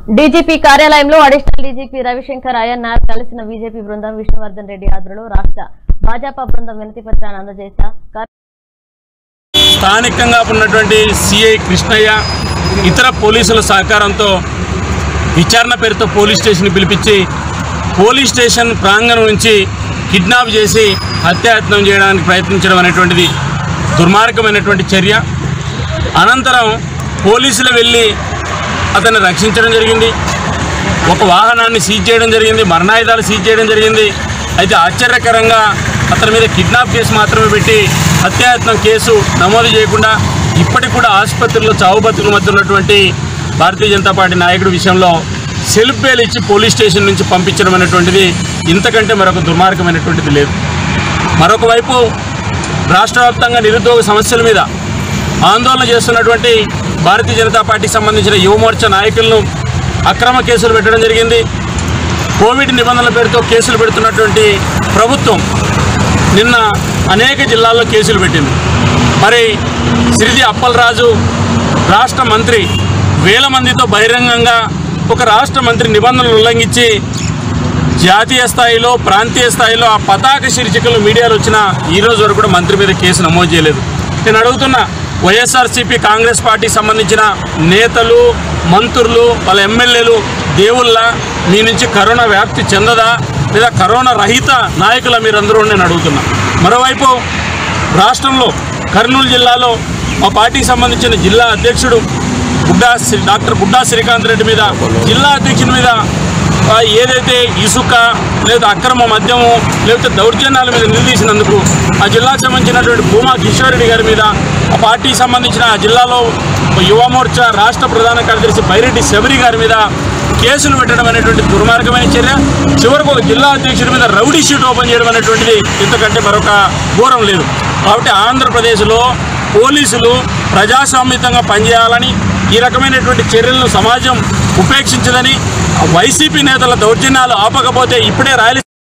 DGP కార్యాలయంలో additional DGP Ravishankar Ayyanar కలిసిన BJP బృందం విష్ణువర్ధన్ రెడ్డి ఆధ్వర్యంలో రాష్ట్ర భాజపా బృందం వినతి పత్రాన్ని అందజేశారు స్థానికంగా ఉన్నటువంటి సిఐ కృష్ణయ్య ఇతర పోలీసుల సహకారంతో విచారణ పేరుతో పోలీస్ స్టేషన్ పిలిపించి పోలీస్ స్టేషన్ ప్రాంగణం నుంచి కిడ్నాప్ చేసి హత్యాయత్నం చేయడానికి ప్రయత్నించడం అనేటువంటిది దుర్మార్గమైనటువంటి చర్య అనంతరం పోలీసులు వెళ్ళి అతన్ని రక్షించడం జరిగింది ఒక వాహనాన్ని సీజ్ చేయడం జరిగింది మరణాయుధాలు సీజ్ చేయడం జరిగింది అయితే ఆశ్చర్యకరంగా అతని మీద కిడ్నాప్ కేసు మాత్రమే పెట్టి హత్యాయత్నం కేసు నమోదు చేయకుండా ఇప్పటికి కూడా ఆసుపత్రిలో చావు బతుకుల మధ్య ఉన్నటువంటి భారతీయ జనతా పార్టీ నాయకుడి విషయంలో సెల్ఫ్ బెయిల్ ఇచ్చి పోలీస్ స్టేషన్ నుంచి పంపించడం అనేటువంటిది ఇంతకంటే మరొక దుర్మార్గమైనటువంటిది లేదు మరొక వైపు రాష్ట్ర వ్యాప్తంగా నిరుద్యోగ సమస్యల మీద ఆందోళన చేస్తున్నటువంటి భారతీయ జనతా పార్టీకి సంబంధించిన యువమోర్చా నాయకులను అక్రమ కేసులు పెట్టడం జరిగింది కోవిడ్ నిబంధనల పేరుతో కేసులు పెడుతున్నటువంటి ప్రభుత్వం నిన్న అనేక జిల్లాల్లో కేసులు పెట్టింది మరి సిరిది అప్పలరాజు రాష్ట్ర మంత్రి వేల మందితో బహిరంగంగా ఒక రాష్ట్ర మంత్రి నిబంధనలు ఉల్లంఘించి జాతీయ స్థాయిలో ప్రాంతీయ స్థాయిలో ఆ పతాక శీర్షికలు మీడియాలో వచ్చిన ఈ రోజు వరకు కూడా మంత్రి మీద కేసు నమోదు చేయలేదు నేను అడుగుతున్నా వైఎస్ఆర్సీపీ కాంగ్రెస్ పార్టీకి సంబంధించిన నేతలు మంత్రులు వాళ్ళ ఎమ్మెల్యేలు దేవుళ్ళ మీ నుంచి కరోనా వ్యాప్తి చెందదా లేదా కరోనా రహిత నాయకుల మీరందరూ నేను అడుగుతున్నా మరోవైపు రాష్ట్రంలో కర్నూలు జిల్లాలో మా పార్టీకి సంబంధించిన జిల్లా అధ్యక్షుడు బుడ్డా శ్రీ- డాక్టర్ బుడ్డా శ్రీకాంత్ రెడ్డి మీద జిల్లా అధ్యక్షుడి మీద ఆ, ఏదైతే ఇసుక లేదా అక్రమ మద్యము లేకపోతే దౌర్జన్యాల మీద నిలదీసినందుకు ఆ జిల్లాకు సంబంధించినటువంటి భూమా కిషోర్ రెడ్డి గారి మీద ఆ పార్టీకి సంబంధించిన ఆ జిల్లాలో యువ మోర్చా రాష్ట్ర ప్రధాన కార్యదర్శి బైరెడ్డి శబరి గారి మీద కేసులు పెట్టడం అనేటువంటి దుర్మార్గమైన చర్య చివరకు ఒక జిల్లా అధ్యక్షుడి మీద రౌడీ షీట్ ఓపెన్ చేయడం అనేటువంటిది ఇంతకంటే మరొక ఘోరం లేదు కాబట్టి ఆంధ్రప్రదేశ్లో పోలీసులు ప్రజాస్వామ్యతంగా పనిచేయాలని ఈ రకమైనటువంటి చర్యలను సమాజం ఉపేక్షించదని వైసీపీ నేతల దౌర్జన్యాలు ఆపకపోతే ఇప్పుడే రాయలసీమ